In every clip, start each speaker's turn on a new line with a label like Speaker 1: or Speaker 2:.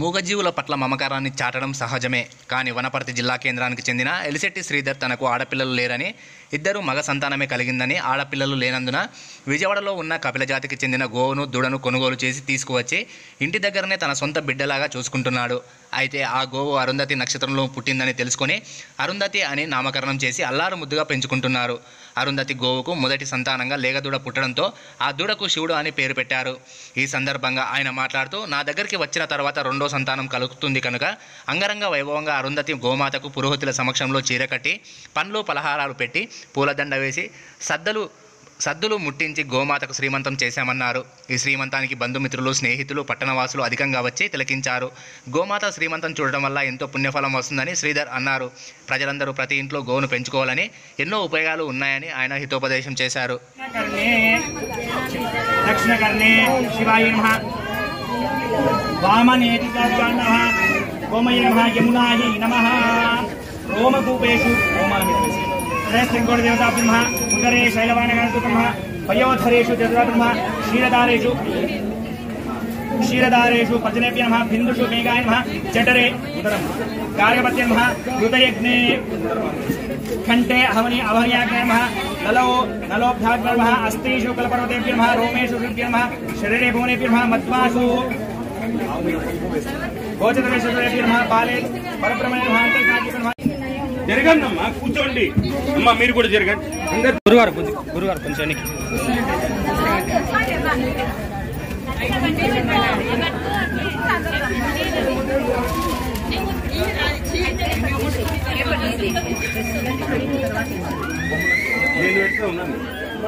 Speaker 1: మూగజీవుల పట్ల మమకారాన్ని చాటడం సహజమే కానీ వనపర్తి జిల్లా కేంద్రానికి చెందిన ఎలిశెట్టి శ్రీధర్ తనకు ఆడపిల్లలు లేరని ఇద్దరు మగ సంతానమే కలిగిందని ఆడపిల్లలు లేనందున విజయవాడలో ఉన్న కపిల జాతికి చెందిన గోవును దూడను కొనుగోలు చేసి తీసుకువచ్చి ఇంటి దగ్గరనే తన సొంత బిడ్డలాగా చూసుకుంటున్నాడు అయితే ఆ గోవు అరుంధతి నక్షత్రంలో పుట్టిందని తెలుసుకొని అరుంధతి అని నామకరణం చేసి అల్లారు ముద్దుగా పెంచుకుంటున్నారు అరుంధతి గోవుకు మొదటి సంతానంగా లేగదూడ పుట్టడంతో ఆ దూడకు శివుడు అని పేరు పెట్టారు ఈ సందర్భంగా ఆయన మాట్లాడుతూ నా దగ్గరికి వచ్చిన తర్వాత రెండో సంతానం కలుగుతుంది కనుక అంగరంగ వైభవంగా అరుంధతి గోమాతకు పురోహితుల సమక్షంలో చీరకట్టి పండ్లు పలహారాలు పెట్టి పూలదండ వేసి సద్దలు సద్దులు ముట్టించి గోమాతకు శ్రీమంతం చేశామన్నారు ఈ శ్రీమంతానికి బంధుమిత్రులు స్నేహితులు పట్టణవాసులు అధికంగా వచ్చి తిలకించారు గోమాత శ్రీమంతం చూడడం వల్ల ఎంతో పుణ్యఫలం వస్తుందని శ్రీధర్ అన్నారు ప్రజలందరూ ప్రతి ఇంట్లో గోవును పెంచుకోవాలని ఎన్నో ఉపయోగాలు ఉన్నాయని ఆయన హితోపదేశం చేశారు
Speaker 2: कर्णे दक्षिणकर्णे शिवाय नमः वामनेतिकाभ्यां नमः गोमये नमः यमुनायै नमः रोमकूपेषु रोमामित्रस्य हृदयस्त्रिङ्कोणदेवताभ्यो नमः उदरे शैलवानगणस्तुतं नमः पयोधरेषु जगदाभ्यो नमः क्षीरदारेषु क्षीरदारेषु पचनेभ्यः नमः बिन्दुषु मेघाय नमः जठरे उदरं गार्गपत्य नमः हृदयग्ने खण्डे अहवनि अवहन्याग्ने नमः नलो नलोभ्याग्ने नमः अस्तेषु कलपर्वतेभ्यो नमः रोमेषु हृद्भ्यो नमः शरीरे भुवनेभ्यो नमः मध्वासु गोचरेषु हृदयेभ्यो नमः बाले परब्रह्मणे नमः अन्तर्गाभ्यो नमः
Speaker 3: జరగండి అమ్మా కూర్చోండి అమ్మా మీరు కూడా జరగండి అందరు
Speaker 2: గురుగారు గురుగారు కొంచెం వెనక్కి.
Speaker 3: నేను పెడతా ఉన్నాను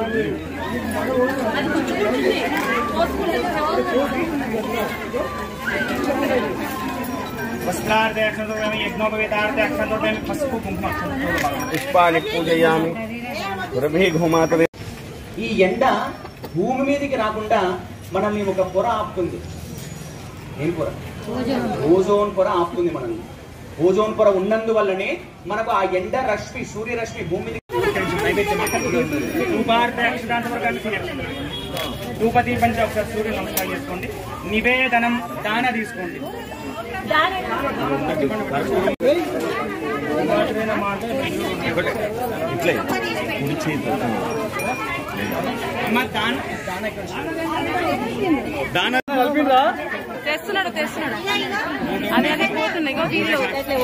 Speaker 2: వస్త్రార్థ అక్షంతో యజ్ఞోపవేతార్థ అక్షంతో పసుపు కుంకుమ అక్షంతో
Speaker 3: పుష్పాన్ని పూజయామి రభి ఘుమాతదే
Speaker 4: ఈ ఎండ భూమి మీదకి రాకుండా మనల్ని ఒక పొర ఆపుతుంది ఏం పొర ఓజోన్ పొర ఆపుతుంది మనల్ని ఓజోన్ పొర ఉన్నందువల్లనే మనకు ఆ ఎండ రశ్మి సూర్యరశ్మి భూమి మీదకి
Speaker 2: రూపార్థ అక్షరాంత వర్గాన్ని సూర్య రూపతి పంచ ఒకసారి సూర్య నమస్కారం చేసుకోండి నివేదనం దాన తీసుకోండి అమ్మ దాన దాన ఇక్కడ
Speaker 5: తెస్తున్నాడు తెస్తున్నాడు అదే అదే పోతున్నాయి ఇగో వీళ్ళు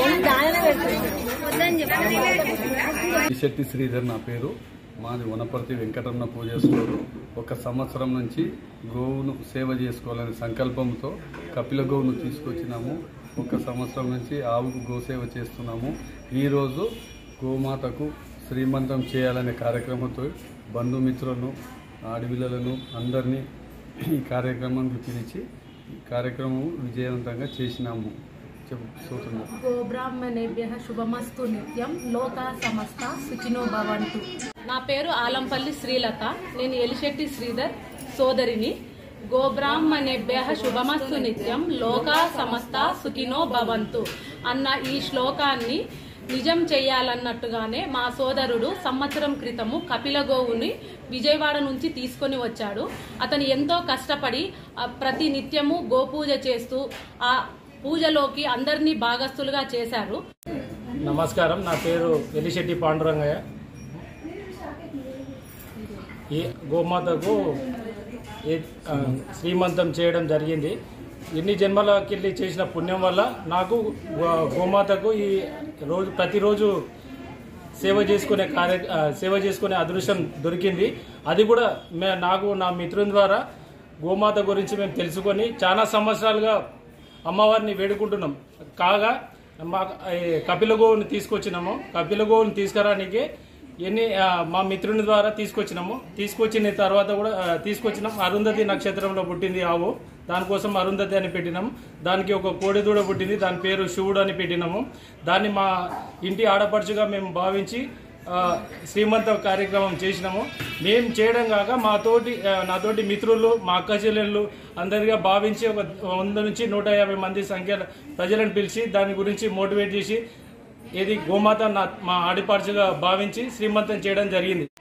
Speaker 6: శెట్టి శ్రీధర్ నా పేరు మాది వనపర్తి వెంకటరమణ పూజ స్టోరు ఒక సంవత్సరం నుంచి గోవును సేవ చేసుకోవాలనే సంకల్పంతో కపిల గోవును తీసుకొచ్చినాము ఒక సంవత్సరం నుంచి ఆవుకు గోసేవ చేస్తున్నాము ఈరోజు గోమాతకు శ్రీమంతం చేయాలనే కార్యక్రమంతో బంధుమిత్రులను ఆడపిల్లలను అందరినీ ఈ కార్యక్రమానికి పిలిచి ఈ కార్యక్రమం విజయవంతంగా చేసినాము చెప్పు సూచన
Speaker 5: గోబ్రాహ్మణేభ్య శుభమస్తు నిత్యం లోకా సమస్త సుఖినో భవంతు నా పేరు ఆలంపల్లి శ్రీలత నేను ఎలిశెట్టి శ్రీధర్ సోదరిని గోబ్రాహ్మణేభ్య శుభమస్తు నిత్యం లోకా సమస్త సుఖినో భవంతు అన్న ఈ శ్లోకాన్ని నిజం చేయాలన్నట్టుగానే మా సోదరుడు సంవత్సరం క్రితము కపిల గోవుని విజయవాడ నుంచి తీసుకొని వచ్చాడు అతను ఎంతో కష్టపడి ఆ, ప్రతి నిత్యము గోపూజ చేస్తూ ఆ పూజలోకి అందరినీ భాగస్థులుగా చేశారు
Speaker 7: నమస్కారం నా పేరు ఎలిశెట్టి పాండురంగయ్య ఈ గోమాతకు ఏ- ఆ, శ్రీమంతం చేయడం జరిగింది ఎన్ని జన్మలకెళ్ళి చేసిన పుణ్యం వల్ల నాకు గో- గోమాతకు ఈ రోజు ప్రతిరోజు సేవ చేసుకునే కార్య ఆ, సేవ చేసుకునే అదృష్టం దొరికింది అది కూడా మే నాకు నా మిత్రుని ద్వారా గోమాత గురించి మేము తెలుసుకొని చాలా సంవత్సరాలుగా అమ్మవారిని వేడుకుంటున్నాం కాగా మా ఈ కపిల గోవుని తీసుకొచ్చినాము కపిల గోవుని తీసుకురానికి ఎన్ని ఆ, మా మిత్రుని ద్వారా తీసుకొచ్చినాము తీసుకొచ్చిన తర్వాత కూడా ఆ, తీసుకొచ్చినాం అరుంధతి నక్షత్రంలో పుట్టింది ఆవు దానికోసం అరుంధతి అని పెట్టినాము దానికి ఒక కోడిదూడ పుట్టింది దాని పేరు శివుడు అని పెట్టినాము దాన్ని మా ఇంటి ఆడపడుచుగా మేము భావించి ఆ, శ్రీమంత కార్యక్రమం చేసినాము మేము చేయడం కాక మా తోటి ఆ, నాతోటి మిత్రులు మా అక్క చెల్లెళ్ళు అందరిగా భావించి ఒక వంద నుంచి నూట యాభై మంది సంఖ్య ప్రజలను పిలిచి దాని గురించి మోటివేట్ చేసి ఇది గోమాత నా మా ఆడిపాడుచుగా భావించి శ్రీమంతం చేయడం జరిగింది